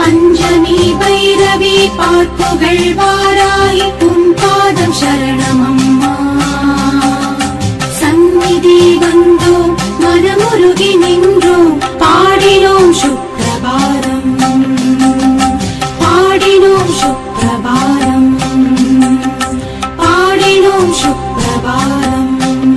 பஞ்சமி பைரவி பார்ப்புகள் வாராய் உன் பாதம் சரணமம்மா சந்நிதி வந்தோம் மனமுருகி நின்றோம் பாடினோம் சுப்பிரபாரம் பாடினோம் சுப்பிரபாரம் பாடினோம் சுப்பிரபாரம்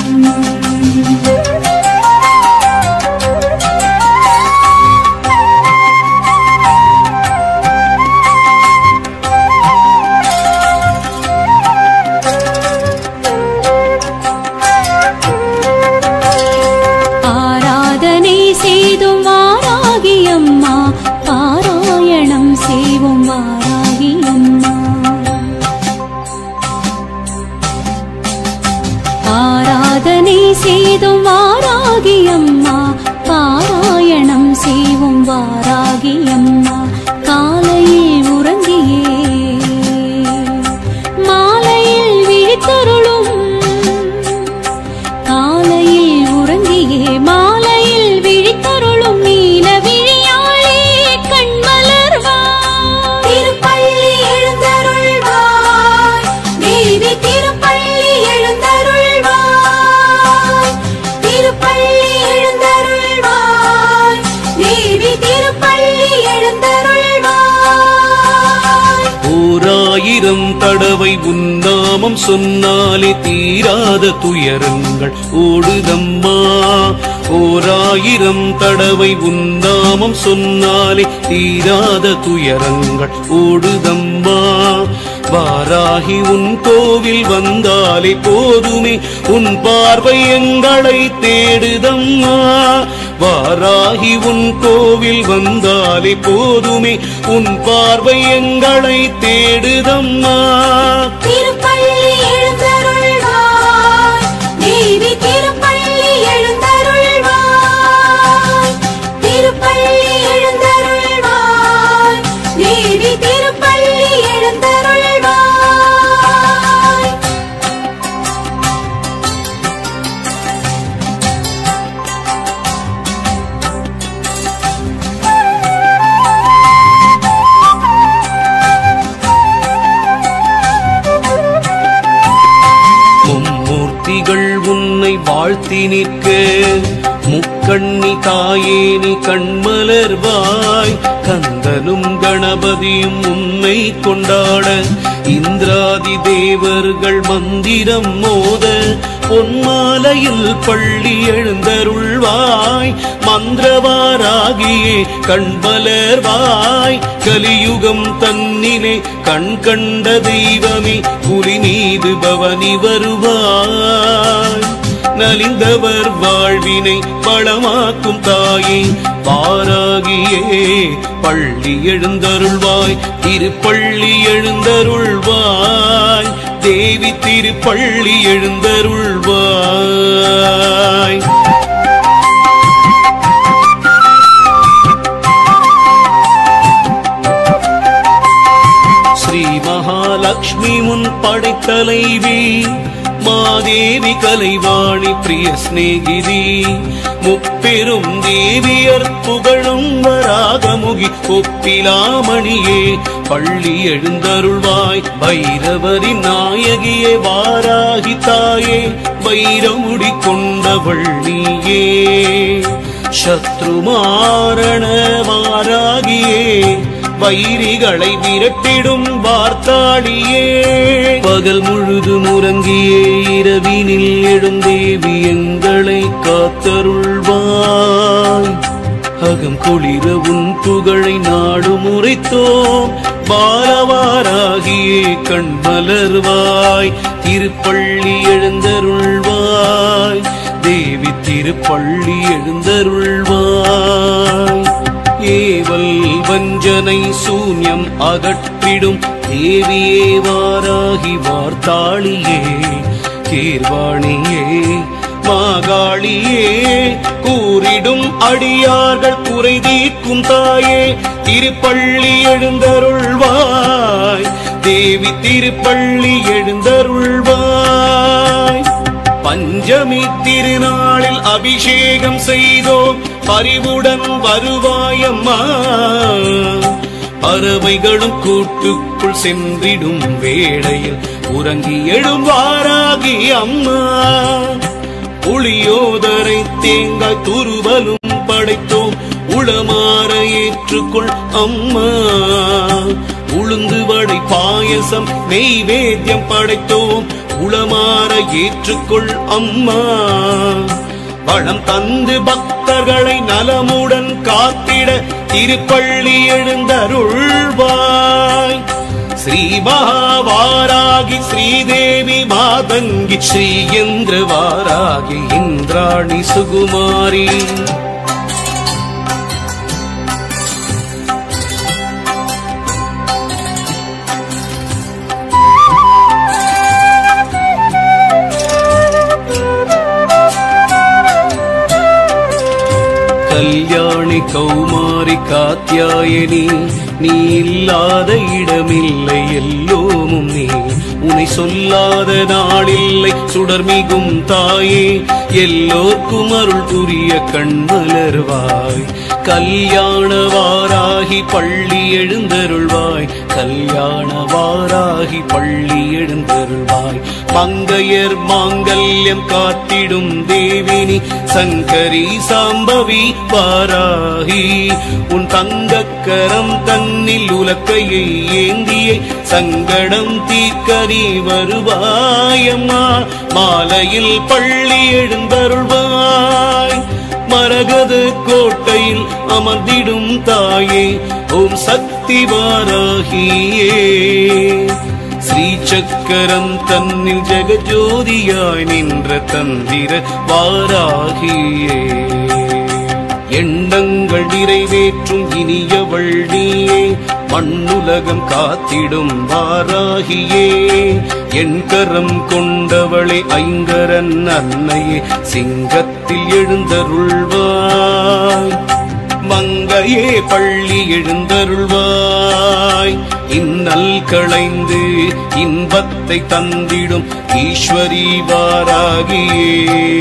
ஆராதனை செய்தும் வாராகியம்மா பாராயணம் செய்வோம் வாராகியம்மா ஆராதனை செய்தும் வாராகியம்மா பாராயணம் செய்வோம் வாராகியம்மா காலையில் உறங்கியே மாலையில் விழித்தருளும் காலையில் உறங்கியே மாலையில் விழித்தருளும் நீல விழியாளே கண்மலர்வாய் திருப்பள்ளி எழுந்தருள்வாய் தேவி திருப்பள்ளி எழுந்தருள்வாய் திருப்பள்ளி எழுந்தருள்வாய் தேவி திருப்பள்ளி எழுந்தருள்வாய் ஓராயிரம் தடவை உன்னாமம் சொன்னாலே தீராத துயரங்கள் ஓடுதம்மா ஓராயிரம் தடவை உன்னாமம் சொன்னாலே தீராத துயரங்கள் ஓடுதம்மா வாராகி உன் கோவில் வந்தாலே போதுமே உன் பார்வை எங்களை தேடுதம்மா வாராகி உன் கோவில் வந்தாலே போதுமே உன் பார்வை எங்களை தேடுதம்மா திருப்பள்ளி எழுந்தருள்வாய் தேவி திருப்பள்ளி எழுந்தருள்வாய் திருப்பள்ளி எழுந்தருள்வாய் தேவி திருப்பள்ளி எழுந்தருள்வாய் மும்மூர்த்திகள் உன்னை வாழ்த்தி நிற்க முக்கண்ணி தாயேனி கண்மலர்வாய் கந்தனும் கணபதியும் உன்னை கொண்டாட இந்திராதி தேவர்கள் மந்திரம் மோத பொன்மாலையில் பள்ளி எழுந்தருள்வாய் மந்திரவாராகியே கண்பலர்வாய் கலியுகம் தன்னிலே கண் கண்ட தெய்வமே புலி மீது பவனி வருவாய் நலிந்தவர் வாழ்வினை பழமாக்கும் தாயே பாராகியே பள்ளி எழுந்தருள்வாய் திருப்பள்ளி எழுந்தருள்வாய் தேவி திருப்பள்ளி எழுந்தருள்வாய் ஸ்ரீ மகாலட்சுமி முன் படைத்தலைவி மாதேவி கலைவாணி பிரிய சிநேகிதி முப்பெரும் தேவியர் புகழும் வராகமுகி ஒப்பிலாமணியே பள்ளி எழுந்தருள்வாய் பைரவரின் நாயகியே வாராகி தாயே வைரமுடி கொண்டவள் நீயே சத்ருமாரண வாராகியே வைரிகளை விரட்டிடும் வார்த்தாடியே பகல் முழுதும் உறங்கியே இரவினில் எழுந்தேவி எங்களை காத்தருள்வாய் அகம் குளிர உன் புகழை நாடு முறைத்தோம் பாலவாராகியே கண் மலர்வாய் திருப்பள்ளி எழுந்தருள்வாய் தேவி திருப்பள்ளி எழுந்தருள்வாய் ஏவல் வஞ்சனை சூன்யம் அகற்றிடும் தேவியே வாராகி வார்த்தாளியே கீர்வாணியே மாகாளியே கூறிடும் அடியார்கள் குறை தீர்க்கும் தாயே திருப்பள்ளி எழுந்தருள்வாய் தேவி திருப்பள்ளி எழுந்தருள்வாய் பஞ்சமி திருநாளில் அபிஷேகம் செய்தோம் பரிவுடன் வருவாயம்மா பறவைகளும் கூட்டுக்குள் சென்றிடும் வேளையில் உறங்கி எழுவாராகி அம்மா புளியோதரை தேங்காய் துருவலும் படைத்தோம் உளமாற ஏற்றுக்கொள் அம்மா உளுந்து வடை பாயசம் நெய்வேத்தியம் படைத்தோம் உளமாற ஏற்றுக்கொள் அம்மா பழம் தந்து பக்தர்களை நலமுடன் காத்திட திருப்பள்ளி எழுந்தருள்வாய் ஸ்ரீ மகாவாராகி ஸ்ரீதேவி மாதங்கி ஸ்ரீயந்திர வாராகி இந்திராணி சுகுமாரி கல்யாணி கௌமாரி காத்தியாயனி நீ இல்லாத இடமில்லை எல்லோமும் நீ உன்னை சொல்லாத நாளில்லை சுடர்மிகும் தாயே எல்லோர்க்கும் அருள் புரிய கண்மலர்வாய் கல்யாண வாராகி பள்ளி எழுந்தருள்வாய் கல்யாண வாராகி பள்ளி எழுந்தருள்வாய் மங்கையர் மாங்கல்யம் காத்திடும் தேவினி சங்கரி சாம்பவி வாராகி உன் தங்கக்கரம் தன்னில் உலக்கையை ஏந்தியே சங்கடம் தீர்க்கரி வருவாயம்மா மாலையில் பள்ளி எழுந்தருள்வாய் மரகத கோட்டையில் அமர்ந்திடும் தாயே ஓம் சக்தி வாராகியே ஸ்ரீ சக்கரம் தன்னில் ஜெகஜோதியாய் நின்ற தந்திர வாராகியே எண்ணங்கள் நிறைவேற்றும் இனியவள் நீயே மண்ணுலகம் காத்திடும் வாராகியே என் கரம் கொண்டவளே ஐங்கரன் அன்னையே சிங்கத்தில் எழுந்தருள்வாய் மங்கையே பள்ளி எழுந்தருள்வாய் இன்னல் களைந்து இன்பத்தை தந்திடும் ஈஸ்வரி வாராகியே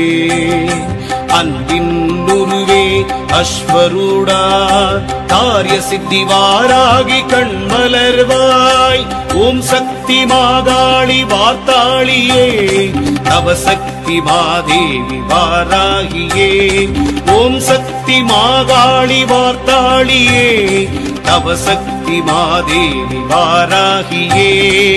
அன்பின் உருவே அஸ்வரூடா காரிய சித்தி வாராகி கண்மலர்வாய் ஓம் சக்தி மாகாளி வார்த்தாளியே நவசக்தி மாதேவி வாராகியே ஓம் சக்தி மாகாளி வார்த்தாளியே நவசக்தி மாதேவி வாராகியே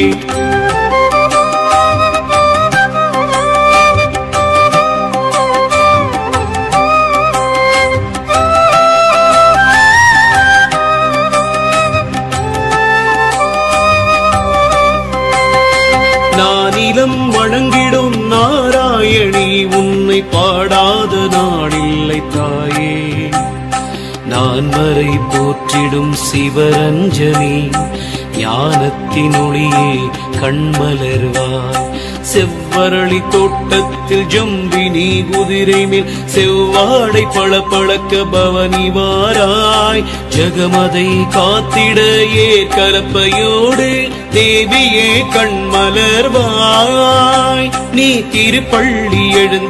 நானிலம் வணங்கிடும் நாராயணி உன்னை பாடாத நாளில்லை தாயே நான் வரை போற்றிடும் சிவரஞ்சனி ஞானத்தின் ஒளியே கண்மலர்வாய் செவ்வரளி தோட்டத்தில் ஜம்பினி குதிரை மேல் செவ்வாடை பளபளக்க பவனி வாராய் ஜெகமதை காத்திட ஏற்கலப்பையோடு தேவியே கண்மலர்வாய் நீ திருப்பள்ளி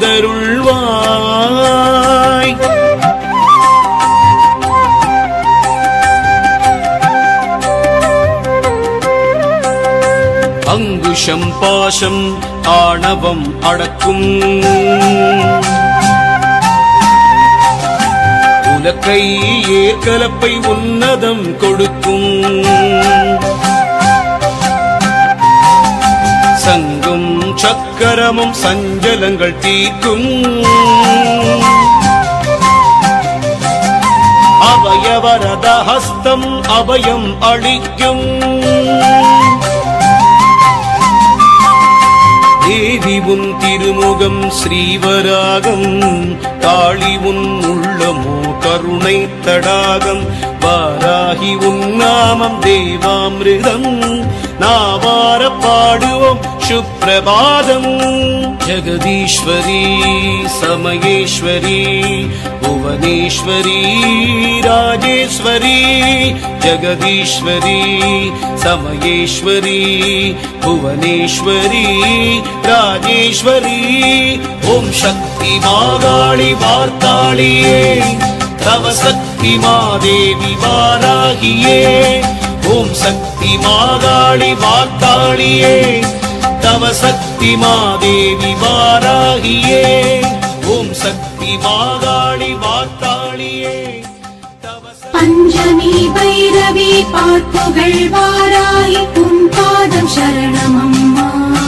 எழுந்தருள்வாய் அங்குஷம் பாசம் ஆணவம் அடக்கும் உலக்கை ஏற்கலப்பை உன்னதம் கொடுக்கும் சங்கும் சக்கரமும் சஞ்சலங்கள் தீர்க்கும் அவயவரத ஹஸ்தம் அபயம் அளிக்கும் தேவி உன் திருமுகம் ஸ்ரீவராகம் காளி உன் உள்ளமோ கருணை தடாகம் வாராகி உன் நாமம் தேவாமிருதம் நாவார பாடுவோம் சுப்பிரபாதம் ஜெகதீஸ்வரி சமயேஸ்வரி புவனேஸ்வரி ராஜேஸ்வரி ஜெகதீஸ்வரி சமயேஸ்வரி புவனேஸ்வரி ராஜேஸ்வரி ஓம் சக்தி மாகாளி வார்த்தாளியே தவ சக்தி மாதேவி வாராகியே ஓம் சக்தி மாகாளி வார்த்தாளியே தவ சக்தி மாதேவி வாராகியே ஓம் சக்தி மாகாளி வார்த்தாளியே தவ சக்தி பஞ்சமி பைரவி பார்ப்புகள் வாராய் உன் பாதம் சரணமம்மா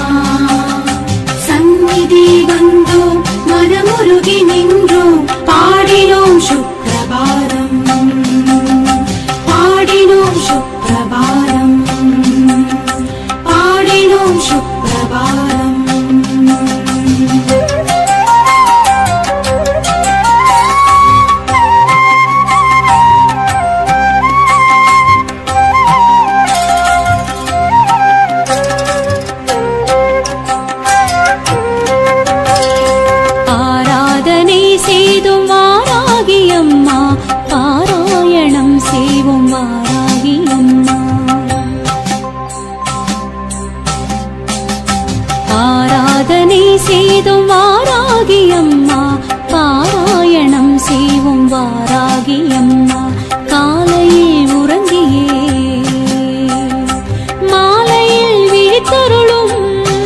சந்நிதி வந்தோம் மனமுருகி நின்றோம் பாடினோம் சுப்பிரபாதம் பாடினோம் சுப்பிரபாதம் பாடினோம் சுப்பிரபாதம் ஆராதனை செய்தும் வாராகி அம்மா பாராயணம் செய்வோம் வாராகி அம்மா ஆராதனை செய்தும் வாராகி அம்மா பாராயணம் செய்வோம் வாராகி அம்மா காலையில் உறங்கியே மாலையில் விழித்தருளும்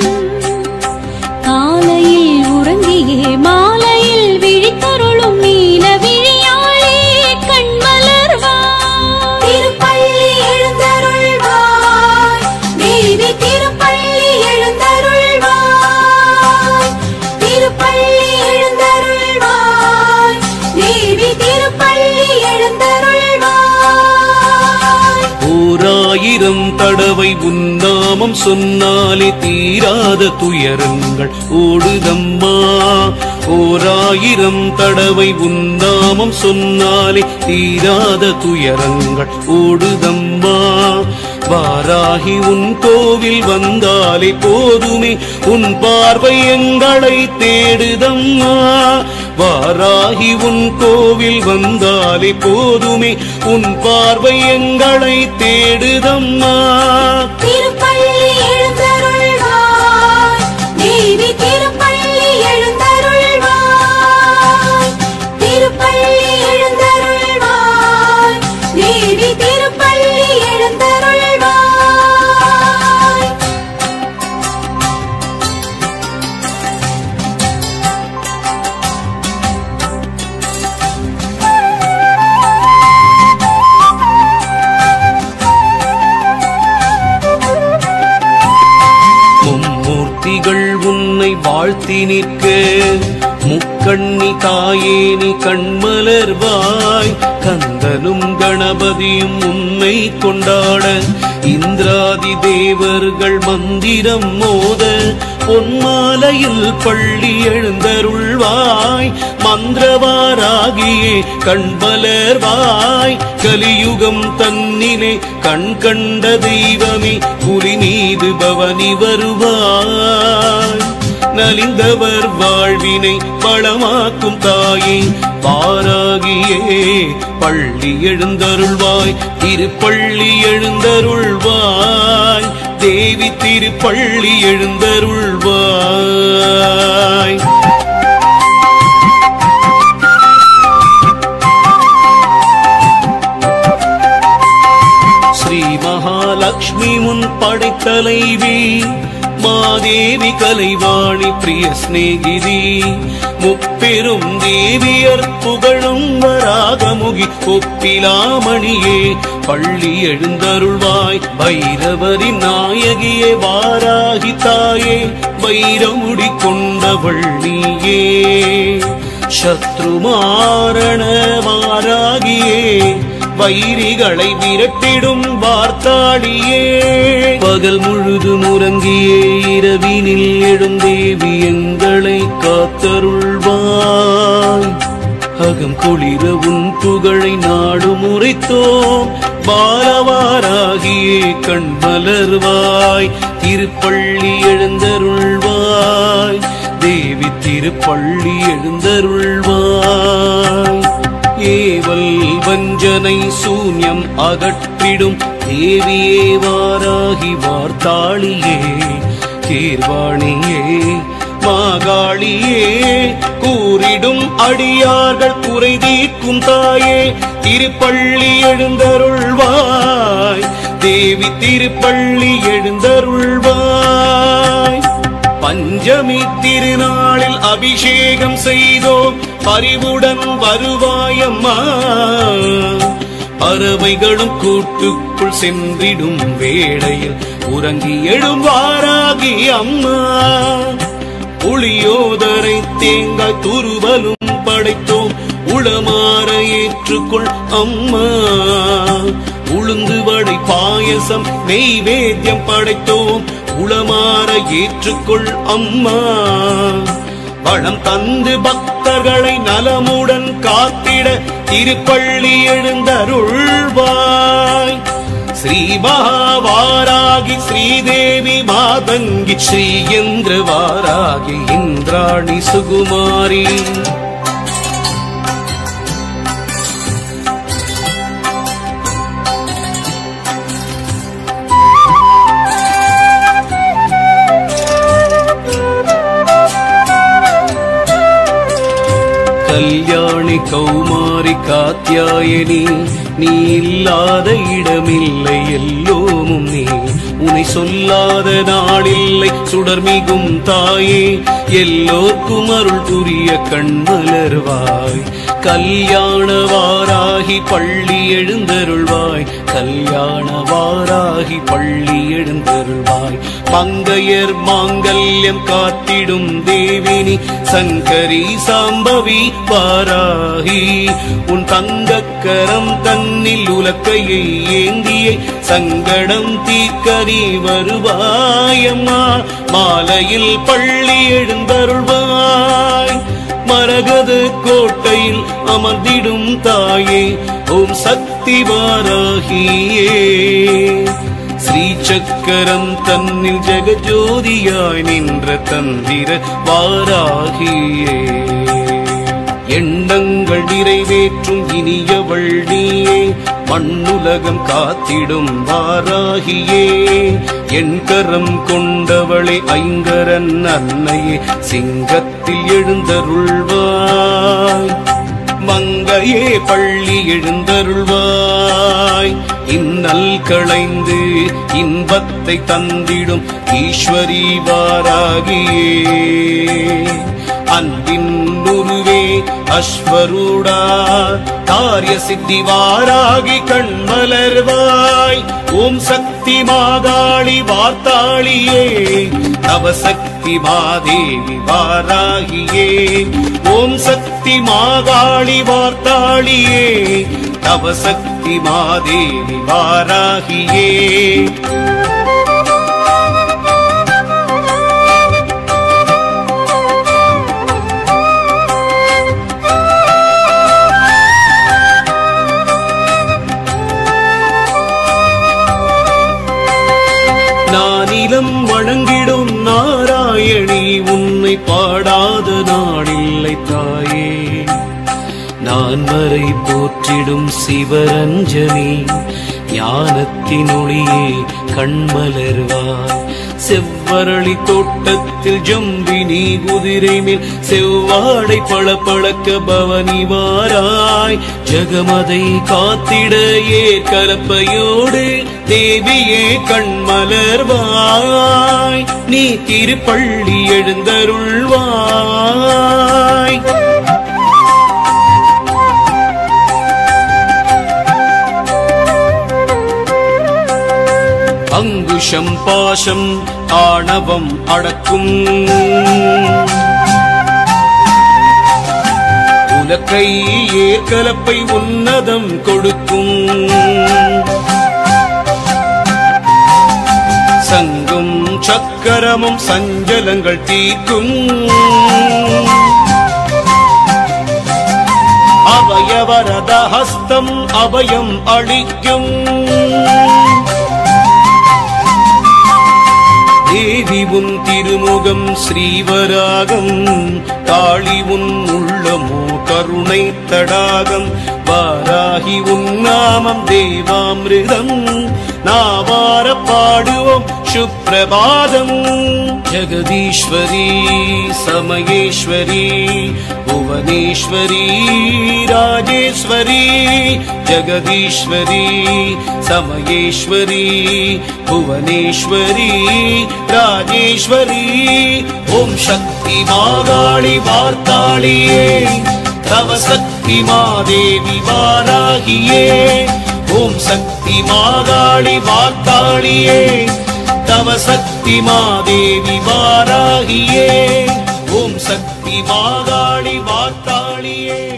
காலையில் உறங்கியே மாலையில் விழித்தருளும் நீல விழியாளே கண்மலர்வாய் திருப்பள்ளி எழுந்தருள்வாய் தேவி திருப்பள்ளி எழுந்தருள்வாய் திருப்பள்ளி எழுந்தருள்வாய் தேவி திருப்பள்ளி எழுந்தருள்வாய் ஓராயிரம் தடவை உன்னாமம் சொன்னாலே தீராத துயரங்கள் ஓடுதம்மா ஓராயிரம் தடவை உன்னாமம் சொன்னாலே தீராத துயரங்கள் ஓடுதம்மா வாராகி உன் கோவில் வந்தாலே போதுமே உன் பார்வை எங்களை தேடுதம்மா வாராகி உன் கோவில் வந்தாலே போதுமே உன் பார்வை எங்களை தேடுதம்மா திருப்பள்ளி எழுந்தருள்வாய் தேவி திருப்பள்ளி எழுந்தருள்வாய் திருப்பள்ளி எழுந்தருள்வாய் தேவி திருப்பள்ளி எழுந்தருள்வாய் மும்மூர்த்திகள் உன்னை வாழ்த்தி நிற்க முக்கண்ணி தாயேனி கண்மலர்வாய் கந்தனும் கணபதியும் உன்னை கொண்டாட இந்திராதி தேவர்கள் மந்திரம் மோத பொன்மாலையில் பள்ளி எழுந்தருள்வாய் மந்திரவாராகியே கண்மலர்வாய் கலியுகம் தன்னிலே கண் கண்ட தெய்வமே புலி மீது பவனி வருவாய் நலிந்தவர் வாழ்வினை பழமாக்கும் தாயே பாராகியே பள்ளி எழுந்தருள்வாய் திருப்பள்ளி எழுந்தருள்வாய் தேவி திருப்பள்ளி எழுந்தருள்வாய் ஸ்ரீ மகாலட்சுமி முன் படைத்தலைவி மாதேவி கலைவாணி பிரிய சிநேகிதி முப்பெரும் தேவியர் புகழும் வராகமுகி ஒப்பிலாமணியே பள்ளி எழுந்தருள்வாய் பைரவரின் நாயகியே வாராகி தாயே வைரமுடி கொண்டவள் நீயே சத்ருமாரண வாராகியே வைரிகளை விரட்டிடும் வார்த்தாடியே பகல் முழுதும் உறங்கியே இரவினில் எழுந்தேவி எங்களை காத்தருள்வாய் அகம் குளிர உன் புகழை நாடு முறைத்தோம் பாலவாராகியே கண் மலர்வாய் திருப்பள்ளி எழுந்தருள்வாய் தேவி திருப்பள்ளி எழுந்தருள்வாய் ஏவல் வஞ்சனை சூன்யம் அகற்றிடும் தேவியே வாராகி வார்த்தாளியே கீர்வாணியே மாகாளியே கூறிடும் அடியார்கள் குறை தீர்க்கும் தாயே திருப்பள்ளி எழுந்தருள்வாய் தேவி திருப்பள்ளி எழுந்தருள்வாய் பஞ்சமி திருநாளில் அபிஷேகம் செய்தோம் பரிவுடன் வருவாயம்மா பறவைகளும் கூட்டுக்குள் சென்றிடும் வேளையில் உறங்கி எழுவாராகி அம்மா புளியோதரை தேங்காய் துருவலும் படைத்தோம் உளமாற ஏற்றுக்கொள் அம்மா உளுந்து வடை பாயசம் நெய்வேத்தியம் படைத்தோம் உளமாற ஏற்றுக்கொள் அம்மா பழம் தந்து பக்தர்களை நலமுடன் காத்திட திருப்பள்ளி எழுந்தருள்வாய் ஸ்ரீ மகாவாராகி ஸ்ரீதேவி மாதங்கி ஸ்ரீயந்திர வாராகி இந்திராணி சுகுமாரி கல்யாணி கௌமாரி காத்தியாயனி நீ இல்லாத இடமில்லை எல்லோமும் நீ உன்னை சொல்லாத நாளில்லை சுடர்மிகும் தாயே எல்லோர்க்கும் அருள் புரிய கண்மலர்வாய் கல்யாண வாராகி பள்ளி எழுந்தருள்வாய் கல்யாண வாராகி பள்ளி எழுந்தருள்வாய் மங்கையர் மாங்கல்யம் காத்திடும் தேவினி சங்கரி சாம்பவி வாராகி உன் தங்கக்கரம் தன்னில் உலக்கையை ஏந்தியே சங்கடம் தீர்க்க நீ வருவாயம்மா மாலையில் பள்ளி எழுந்தருள்வாய் மரகத கோட்டையில் அமர்ந்திடும் தாயே ஓம் சக்தி வாராகியே ஸ்ரீ சக்கரம் தன்னில் ஜெகஜோதியாய் நின்ற தந்திர வாராகியே எண்ணங்கள் நிறைவேற்றும் இனியவள் நீயே மண்ணுலகம் காத்திடும் வாராகியே என் கரம் கொண்டவளே ஐங்கரன் அன்னையே சிங்கத்தில் எழுந்தருள்வாய் மங்கையே பள்ளி எழுந்தருள்வாய் இன்னல் களைந்து இன்பத்தை தந்திடும் ஈஸ்வரி வாராகியே அன்பின் உருவே அஸ்வரூடா காரிய சித்தி வாராகி கண்மலர்வாய் ஓம் சக்தி மாகாளி வார்த்தாளியே நவசக்தி மாதேவி வாராகியே ஓம் சக்தி மாகாளி வார்த்தாளியே நவசக்தி மாதேவி வாராகியே நானிலம் வணங்கிடும் நாராயணி உன்னை பாடாத நாளில்லை தாயே நான் வரை போற்றிடும் சிவரஞ்சனி ஞானத்தின் ஒளியே கண்மலர்வாய் செவ்வரளி தோட்டத்தில் ஜம்பினி குதிரை மேல் செவ்வாடை பளபளக்க பவனி வாராய் ஜெகமதை காத்திட ஏ கலப்பையோடு தேவியே கண்மலர்வாய் நீ திருப்பள்ளி எழுந்தருள்வாய் அங்குஷம் பாசம் ஆணவம் அடக்கும் உலக்கை ஏற்கலப்பை உன்னதம் கொடுக்கும் சங்கும் சக்கரமும் சஞ்சலங்கள் தீர்க்கும் அவயவரத ஹஸ்தம் அபயம் அளிக்கும் தேவி உன் திருமுகம் ஸ்ரீவராகம் காளி உன் உள்ளமோ கருணை தடாகம் வாராகி உன் நாமம் தேவாமிருதம் நாவார பாடுவோம் சுப்பிரபாதம் ஜெகதீஸ்வரி சமயேஸ்வரி புவனேஸ்வரி ராஜேஸ்வரி ஜெகதீஸ்வரி சமயேஸ்வரி புவனேஸ்வரி ராஜேஸ்வரி ஓம் சக்தி மாகாளி வார்த்தாளியே தவ சக்தி மாதேவி வாராகியே ஓம் சக்தி மாகாளி வார்த்தாளியே தவ சக்தி மாதேவி வாராகியே ஓம் சக்தி மாகாளி வார்த்தாளியே